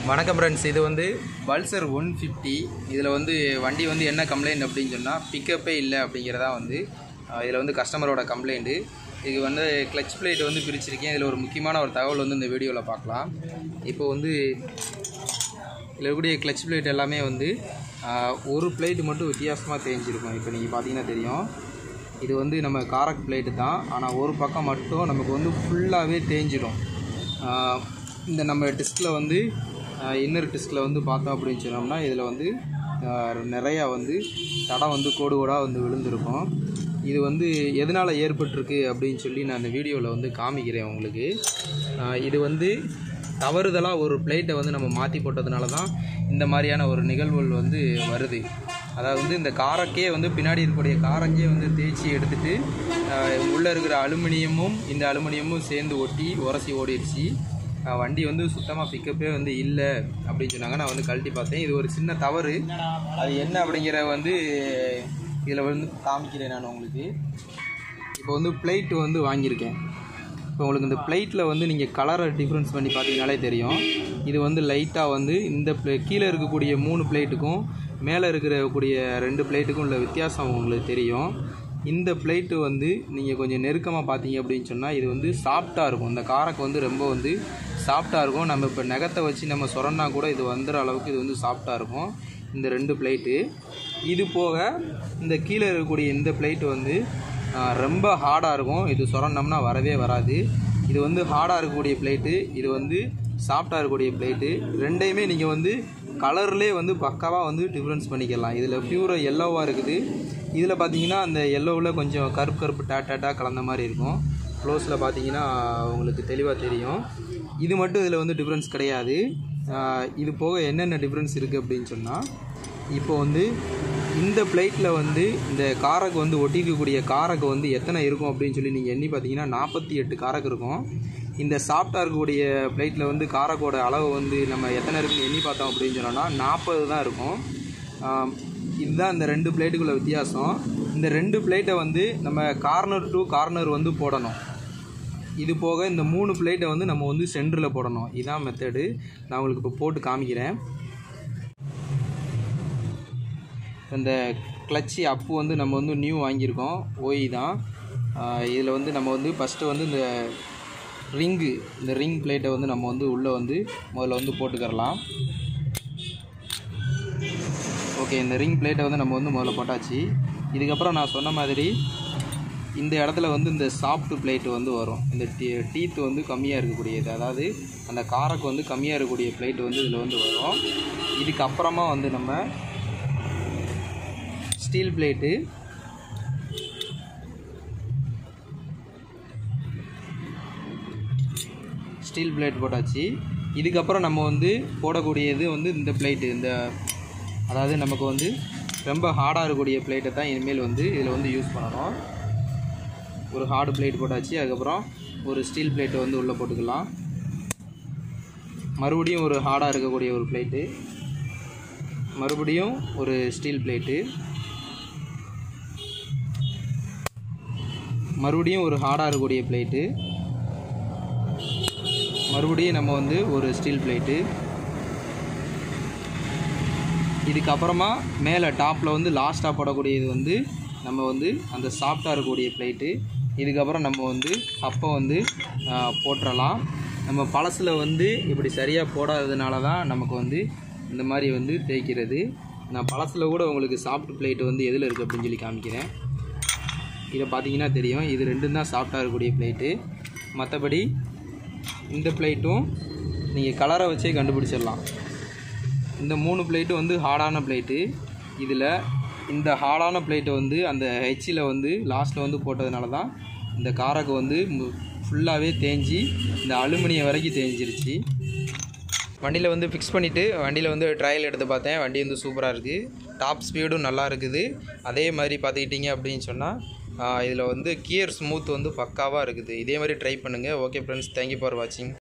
வணக்கம் ஃப்ரெண்ட்ஸ் இது வந்து பல்சர் ஒன் ஃபிஃப்டி இதில் வந்து வண்டி வந்து என்ன கம்ப்ளைண்ட் அப்படின்னு சொன்னால் பிக்கப்பே இல்லை அப்படிங்கிறதா வந்து இதில் வந்து கஸ்டமரோட கம்ப்ளைண்ட்டு இது வந்து கிளச் பிளேட் வந்து பிரிச்சிருக்கேன் இதில் ஒரு முக்கியமான ஒரு தகவல் வந்து இந்த வீடியோவில் பார்க்கலாம் இப்போ வந்து இதில் இருக்கக்கூடிய கிளச் பிளேட் எல்லாமே வந்து ஆஹ், ஒரு பிளேட் மட்டும் வித்தியாசமாக தேஞ்சிருக்கும் இப்போ நீங்கள் பார்த்தீங்கன்னா தெரியும் இது வந்து நம்ம காரக் பிளேட்டு தான் ஆனால் ஒரு பக்கம் மட்டும் நமக்கு வந்து ஃபுல்லாகவே தேஞ்சிடும் ஆஹ், இந்த நம்ம டிஸ்கில் வந்து இன்னர் டிஸ்கில் வந்து பார்த்தோம் அப்படின்னு சொன்னோம்னா இதில் வந்து ஆஹ், நிறையா வந்து தடம் வந்து கோடு கோடாக வந்து விழுந்திருக்கும் இது வந்து எதனால் ஏற்பட்டிருக்கு அப்படின்னு சொல்லி நான் இந்த வீடியோவில் வந்து காமிக்கிறேன் உங்களுக்கு ஆஹ், இது வந்து தவறுதலாக ஒரு பிளேட்டை வந்து நம்ம மாற்றி போட்டதுனால தான் இந்த மாதிரியான ஒரு நிகழ்வுகள் வந்து வருது அதாவது வந்து இந்த காரக்கே வந்து பின்னாடி இருக்கக்கூடிய காரக்கே வந்து தேய்ச்சி எடுத்துட்டு உள்ளே இருக்கிற அலுமினியமும் இந்த அலுமினியமும் சேர்ந்து ஒட்டி உரசி ஓடிடுச்சு அஹ் வண்டி வந்து சுத்தமாக பிக்கப்பே வந்து இல்லை அப்படின்னு சொன்னாங்க நான் வந்து கழட்டி பார்த்தேன் இது ஒரு சின்ன தவறு அது என்ன அப்படிங்கிற வந்து இதில் வந்து காமிக்கிறேன் நான் உங்களுக்கு இப்போ வந்து பிளேட் வந்து வாங்கியிருக்கேன் இப்போ உங்களுக்கு இந்த பிளேட்டில் வந்து நீங்கள் கலரை டிஃப்ரென்ஸ் பண்ணி பார்த்தீங்கனாலே தெரியும் இது வந்து லைட்டாக வந்து இந்த பிளே கீழே இருக்கக்கூடிய மூணு பிளேட்டுக்கும் மேலே இருக்கக்கூடிய ரெண்டு பிளேட்டுக்கும் உள்ள வித்தியாசம் உங்களுக்கு தெரியும் இந்த பிளேட்டு வந்து நீங்கள் கொஞ்சம் நெருக்கமாக பார்த்தீங்க அப்படின்னு சொன்னால் இது வந்து சாஃப்டாக இருக்கும் இந்த காரக்கு வந்து ரொம்ப வந்து சாஃப்டாக இருக்கும் நம்ம இப்போ நகத்தை வச்சு நம்ம சொரன்னா கூட இது வந்துடுற அளவுக்கு இது வந்து சாஃப்டாக இருக்கும் இந்த ரெண்டு பிளேட்டு இது போக இந்த கீழே இருக்கக்கூடிய இந்த பிளேட்டு வந்து ஆஹ், ரொம்ப ஹார்டாக இருக்கும் இது சொரண்டோம்னா வரவே வராது இது வந்து ஹார்டாக இருக்கக்கூடிய பிளேட்டு இது வந்து சாஃப்டாக இருக்கக்கூடிய பிளேட்டு ரெண்டையுமே நீங்கள் வந்து கலர்லேயே வந்து பக்காவாக வந்து டிஃப்ரென்ஸ் பண்ணிக்கலாம் இதில் பியூராக எல்லோவாக இருக்குது இதில் பார்த்தீங்கன்னா அந்த எல்லோவில் கொஞ்சம் கருப்பு கருப்பு டேட்டாட்டாக கலந்த மாதிரி இருக்கும் க்ளோஸில் பார்த்தீங்கன்னா உங்களுக்கு தெளிவாக தெரியும் இது மட்டும் இதில் வந்து டிஃப்ரென்ஸ் கிடையாது ஆஹ், இது போக என்னென்ன டிஃப்ரென்ஸ் இருக்குது அப்படின்னு சொன்னால் இப்போ வந்து இந்த பிளேட்டில் வந்து இந்த காரக்கு வந்து ஒட்டிக்கக்கூடிய காரக்கு வந்து எத்தனை இருக்கும் அப்படின்னு சொல்லி நீங்கள் எண்ணி பார்த்தீங்கன்னா நாற்பத்தி எட்டு காரக்கு இருக்கும் இந்த சாஃப்டாக இருக்கக்கூடிய பிளேட்டில் வந்து காரக்கோட அளவு வந்து நம்ம எத்தனை இருக்குன்னு எண்ணி பார்த்தோம் அப்படின்னு சொன்னோம்னா நாற்பது தான் இருக்கும் ஆம், இதுதான் இந்த ரெண்டு பிளேட்டுக்குள்ள வித்தியாசம் இந்த ரெண்டு பிளேட்டை வந்து நம்ம கார்னர் டு கார்னர் வந்து போடணும் இது போக இந்த மூணு பிளேட்டை வந்து நம்ம வந்து சென்டரில் போடணும் இதான் மெத்தடு நான் உங்களுக்கு இப்போ போட்டு காமிக்கிறேன் இந்த கிளச்சி அப்பு வந்து நம்ம வந்து நியூ வாங்கியிருக்கோம் ஓய் தான் இதில் வந்து நம்ம வந்து ஃபஸ்ட்டு வந்து இந்த ரிங்கு இந்த ரிங் பிளேட்டை வந்து நம்ம வந்து உள்ளே வந்து முதல்ல வந்து போட்டுக்கிறலாம் ஓகே இந்த ரிங் பிளேட்டை வந்து நம்ம வந்து முதல்ல போட்டாச்சு இதுக்கப்புறம் நான் சொன்ன மாதிரி இந்த இடத்துல வந்து இந்த சாஃப்ட் பிளேட்டு வந்து வரும் இந்த டீ டீத்து வந்து கம்மியாக இருக்கக்கூடியது அதாவது அந்த காரக்கு வந்து கம்மியாக இருக்கக்கூடிய பிளேட் வந்து இதில் வந்து வரும் இதுக்கப்புறமா வந்து நம்ம ஸ்டீல் பிளேட்டு ஸ்டீல் பிளேட் போட்டாச்சு இதுக்கப்புறம் நம்ம வந்து போடக்கூடியது வந்து இந்த பிளேட்டு இந்த அதாவது நமக்கு வந்து ரொம்ப ஹார்டாக இருக்கக்கூடிய பிளேட்டை தான் இனிமேல் வந்து இதில் வந்து யூஸ் பண்ணணும் ஒரு ஹார்டு பிளேட் போட்டாச்சு அதுக்கப்புறம் ஒரு ஸ்டீல் பிளேட்டை வந்து உள்ளே போட்டுக்கலாம் மறுபடியும் ஒரு ஹார்டாக இருக்கக்கூடிய ஒரு பிளேட்டு மறுபடியும் ஒரு ஸ்டீல் பிளேட்டு மறுபடியும் ஒரு ஹார்டாக இருக்கக்கூடிய பிளேட்டு மறுபடியும் நம்ம வந்து ஒரு ஸ்டீல் பிளேட்டு இதுக்கப்புறமா மேலே டாப்பில் வந்து லாஸ்ட்டாக போடக்கூடியது வந்து நம்ம வந்து அந்த சாஃப்டாக இருக்கக்கூடிய பிளேட்டு இதுக்கப்புறம் நம்ம வந்து அப்போ வந்து ஆ, போட்டுறலாம் நம்ம பழசில் வந்து இப்படி சரியாக போடாததுனால தான் நமக்கு வந்து இந்த மாதிரி வந்து தேய்க்கிறது நான் பழசில் கூட உங்களுக்கு சாஃப்ட் பிளேட்டு வந்து எதில் இருக்குது அப்படின்னு சொல்லி காமிக்கிறேன் இதை பார்த்தீங்கன்னா தெரியும் இது ரெண்டும் தான் சாஃப்டாக இருக்கக்கூடிய பிளேட்டு மற்றபடி இந்த பிளேட்டும் நீங்கள் கலரை வச்சே கண்டுபிடிச்சிடலாம் இந்த மூணு பிளேட்டும் வந்து ஹார்டான பிளேட்டு இதில் இந்த ஹார்டான பிளேட்டை வந்து அந்த ஹெச்சில் வந்து லாஸ்ட்டில் வந்து போட்டதுனால தான் இந்த காரக்கு வந்து ஃபுல்லாகவே தேஞ்சி இந்த அலுமினியம் வரைக்கும் தேஞ்சிருச்சு வண்டியில் வந்து ஃபிக்ஸ் பண்ணிவிட்டு வண்டியில் வந்து ட்ரையல் எடுத்து பார்த்தேன் வண்டி வந்து சூப்பராக இருக்குது டாப் ஸ்பீடும் நல்லா இருக்குது அதே மாதிரி பார்த்துக்கிட்டிங்க அப்படின்னு சொன்னால் இதில் வந்து கியர் ஸ்மூத் வந்து பக்காவாக இருக்குது இதே மாதிரி ட்ரை பண்ணுங்கள் ஓகே ஃப்ரெண்ட்ஸ் தேங்க்யூ ஃபார் வாட்சிங்